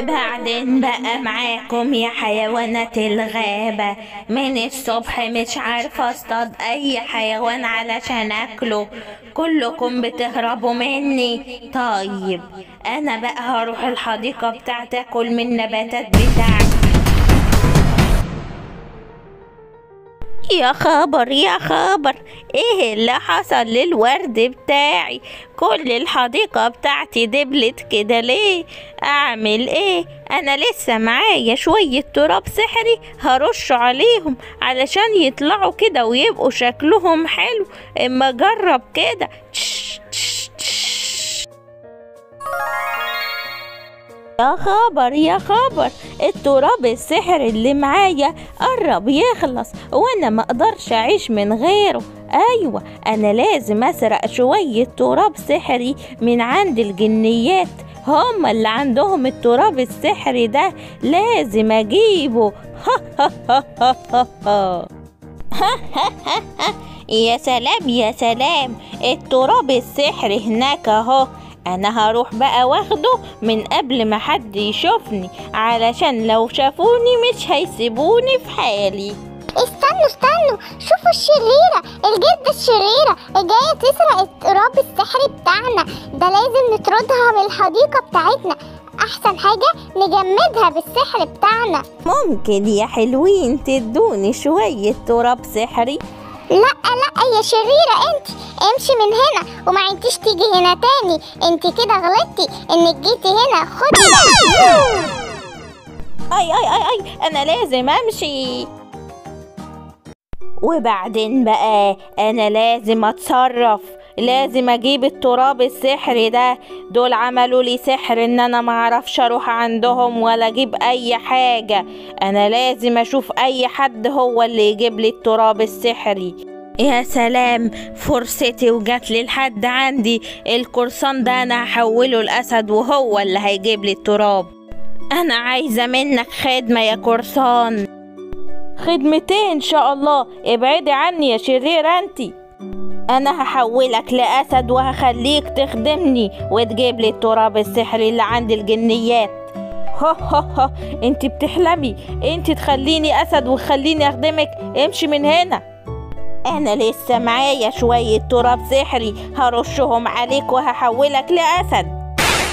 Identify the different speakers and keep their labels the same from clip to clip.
Speaker 1: وبعدين بقى معاكم يا حيوانات الغابة من الصبح مش عارفة اصطاد اي حيوان علشان اكله كلكم بتهربوا مني طيب انا بقى هروح الحديقة بتاعتي اكل من النباتات بتاعتي يا خبر يا خبر ايه اللي حصل للورد بتاعي كل الحديقة بتاعتي دبلت كده ليه اعمل ايه انا لسه معايا شوية تراب سحري هرش عليهم علشان يطلعوا كده ويبقوا شكلهم حلو اما اجرب كده تش تش تش. يا خبر يا خبر التراب السحر اللي معايا قرب يخلص وانا ما اقدرش اعيش من غيره ايوه انا لازم اسرق شوية تراب سحري من عند الجنيات هما اللي عندهم التراب السحري ده لازم اجيبه يا سلام يا سلام التراب السحري هناك اهو انا هروح بقى واخده من قبل ما حد يشوفني علشان لو شافوني مش هيسيبوني في حالي
Speaker 2: استنوا استنوا شوفوا الشريرة الجدة الشريرة جاية تسرق التراب السحري بتاعنا ده لازم نطردها من الحديقة بتاعتنا أحسن حاجة نجمدها بالسحر بتاعنا
Speaker 1: ممكن يا حلوين تدوني شوية تراب سحري
Speaker 2: لا لا يا شريرة انت امشي من هنا وما عدتيش تيجي هنا تاني انت كده غلطتي انك جيتي هنا خدي بقى
Speaker 1: اي اي اي اي انا لازم امشي وبعدين بقى انا لازم اتصرف لازم اجيب التراب السحري ده دول عملوا لي سحر ان انا معرفش اروح عندهم ولا اجيب اي حاجة انا لازم اشوف اي حد هو اللي يجيب لي التراب السحري يا سلام فرصتي وجات لي لحد عندي القرصان ده انا هحوله الاسد وهو اللي هيجيب لي التراب انا عايزة منك خدمة يا قرصان خدمتين ان شاء الله ابعدي عني يا شريرة انتي انا هحولك لاسد وهخليك تخدمني وتجيب لي التراب السحري اللي عند الجنيات ها ها ها انت بتحلمي انت تخليني اسد وتخليني اخدمك امشي من هنا انا لسه معايا شوية تراب سحري هرشهم عليك وهحولك لاسد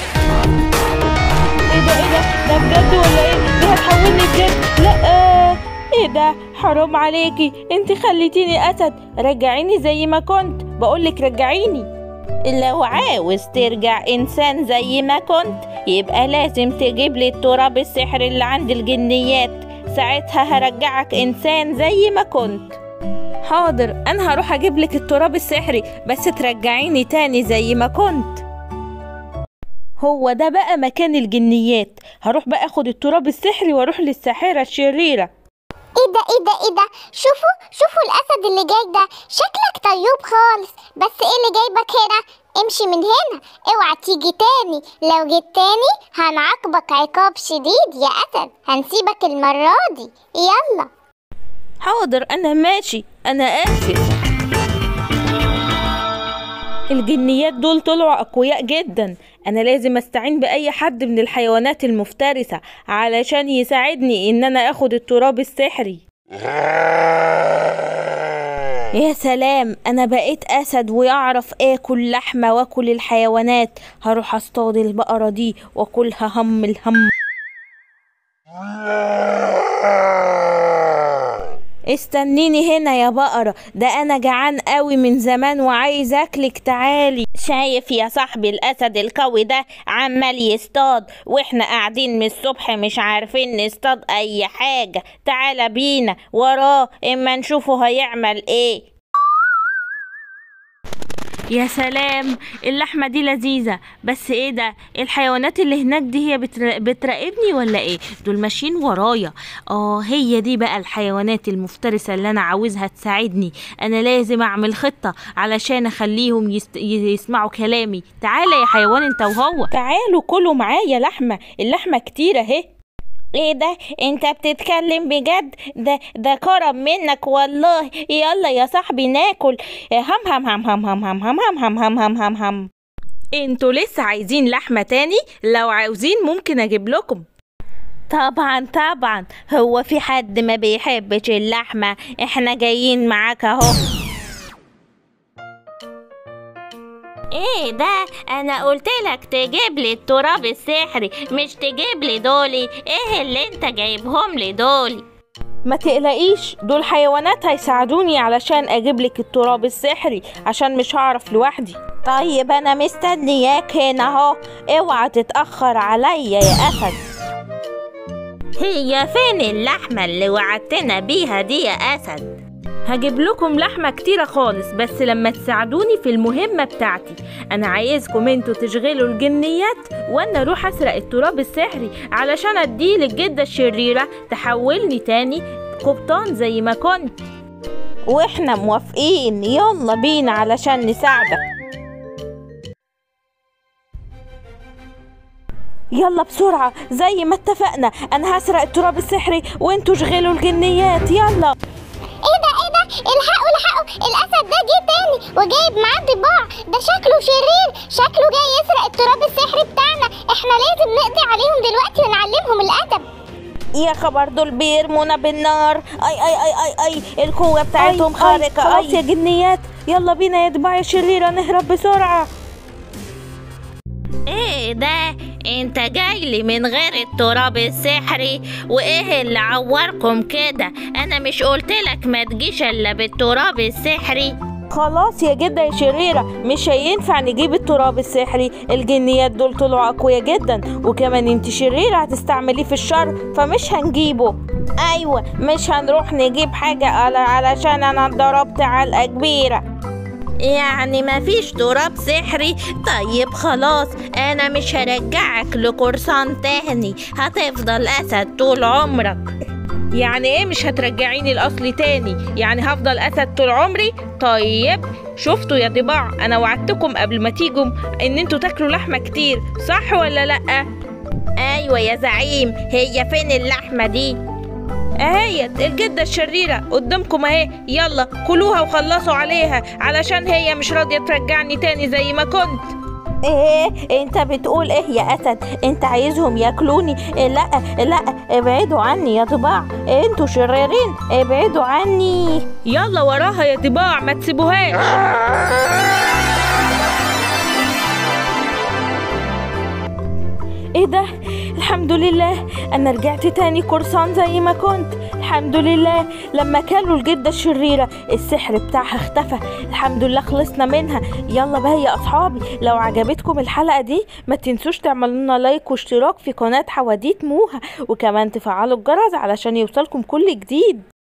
Speaker 1: ايه ده ايه ده ده بجد ولا ايه ده هتحولني بجد لا ايه ده حرام عليكي انت خليتيني اسد رجعيني زي ما كنت بقولك رجعيني لو عاوز ترجع انسان زي ما كنت يبقى لازم تجيب لي التراب السحري اللي عند الجنيات ساعتها هرجعك انسان زي ما كنت حاضر انا هروح اجيب لك التراب السحري بس ترجعيني تاني زي ما كنت هو ده بقى مكان الجنيات هروح بقى اخد التراب السحري واروح للساحرة الشريرة
Speaker 2: ايه ده ايه ده ايه ده شوفوا شوفوا الاسد اللي جاي ده شكلك طيوب خالص بس ايه اللي جايبك هنا امشي من هنا اوعى تيجي تاني لو جيت تاني هنعاقبك عقاب شديد يا اسد هنسيبك المرة دي يلا
Speaker 1: حاضر انا ماشي انا اسف الجنيات دول طلعوا اقوياء جدا انا لازم استعين باي حد من الحيوانات المفترسة علشان يساعدني ان انا اخد التراب السحري يا سلام انا بقيت اسد ويعرف اكل لحمة واكل الحيوانات هروح اصطاد البقرة دي واكلها هم الهم استنيني هنا يا بقرة ده أنا جعان قوي من زمان وعايز أكلك تعالي شايف يا صاحبي الأسد القوي ده عمال يصطاد وإحنا قاعدين من الصبح مش عارفين نصطاد أي حاجة تعالى بينا وراه إما نشوفه هيعمل إيه يا سلام اللحمة دي لذيذة بس ايه ده الحيوانات اللي هناك دي هي بتر... بتراقبني ولا ايه دول ماشيين ورايا اه هي دي بقى الحيوانات المفترسة اللي انا عاوزها تساعدني انا لازم اعمل خطة علشان اخليهم يست... يسمعوا كلامي تعالى يا حيوان انت وهو تعالوا كلوا معايا لحمة اللحمة كتير اهي ايه ده انت بتتكلم بجد ده ده كرم منك والله يلا يا صاحبي ناكل هم هم هم هم هم هم هم هم هم هم هم هم هم انتوا لسه عايزين لحمة تاني لو عاوزين ممكن اجيب لكم طبعا طبعا هو في حد ما بيحبش اللحمة احنا جايين معاك اهو ايه ده انا قلت لك تجيب لي التراب السحري مش تجيب لي دولي ايه اللي انت جايبهم لي دولي ما تقلقيش دول حيوانات هيساعدوني علشان اجيب لك التراب السحري عشان مش هعرف لوحدي طيب انا مستنياك هنا اهو اوعى تتاخر عليا يا اسد هي فين اللحمه اللي وعدتنا بيها دي يا اسد هجيب لكم لحمة كتيرة خالص بس لما تساعدوني في المهمة بتاعتي أنا عايزكم انتوا تشغلوا الجنيات وأنا أروح أسرق التراب السحري علشان أديه للجدة الشريرة تحولني تاني قبطان زي ما كنت وإحنا موافقين يلا بينا علشان نساعدك يلا بسرعة زي ما اتفقنا أنا هسرق التراب السحري وانتوا شغلوا الجنيات يلا
Speaker 2: ايه ده ايه ده الحقوا الحقوا الاسد ده جه تاني وجايب معاه ضباع ده شكله شرير شكله جاي يسرق التراب السحري بتاعنا احنا لازم نقضي عليهم دلوقتي ونعلمهم الادب
Speaker 1: يا خبر دول بيرمونا بالنار اي اي اي اي اي القوة بتاعتهم خارقة خلاص يا جنيات يلا بينا يا دباع شريرة نهرب بسرعة ايه ده انت جاي لي من غير التراب السحري وايه اللي عوركم كده انا مش قلتلك ما تجيش الا بالتراب السحري خلاص يا جدة يا شريرة مش هينفع نجيب التراب السحري الجنيات دول طلعوا أقوياء جدا وكمان انت شريرة هتستعمليه في الشر فمش هنجيبه أيوة مش هنروح نجيب حاجة على علشان أنا اتضربت علقة كبيرة يعني مفيش تراب سحري طيب خلاص انا مش هرجعك لقرصان تاني هتفضل اسد طول عمرك يعني ايه مش هترجعيني الاصل تاني يعني هفضل اسد طول عمري طيب شفتوا يا ضباع انا وعدتكم قبل ما تيجوا ان انتوا تاكلوا لحمه كتير صح ولا لا ايوه يا زعيم هي فين اللحمه دي اهيت الجدة الشريرة قدامكم اهي يلا كلوها وخلصوا عليها علشان هي مش راضية ترجعني تاني زي ما كنت ايه انت بتقول ايه يا اسد انت عايزهم ياكلوني إيه لا لا ابعدوا عني يا طباع انتوا شريرين ابعدوا عني يلا وراها يا طباع ما تسيبوهاش ايه ده الحمد لله انا رجعت تاني قرصان زي ما كنت الحمد لله لما كانوا الجدة الشريرة السحر بتاعها اختفى الحمد لله خلصنا منها يلا بقى يا اصحابي لو عجبتكم الحلقة دي ما تنسوش تعملوا لنا لايك واشتراك في قناة حواديت موها وكمان تفعلوا الجرس علشان يوصلكم كل جديد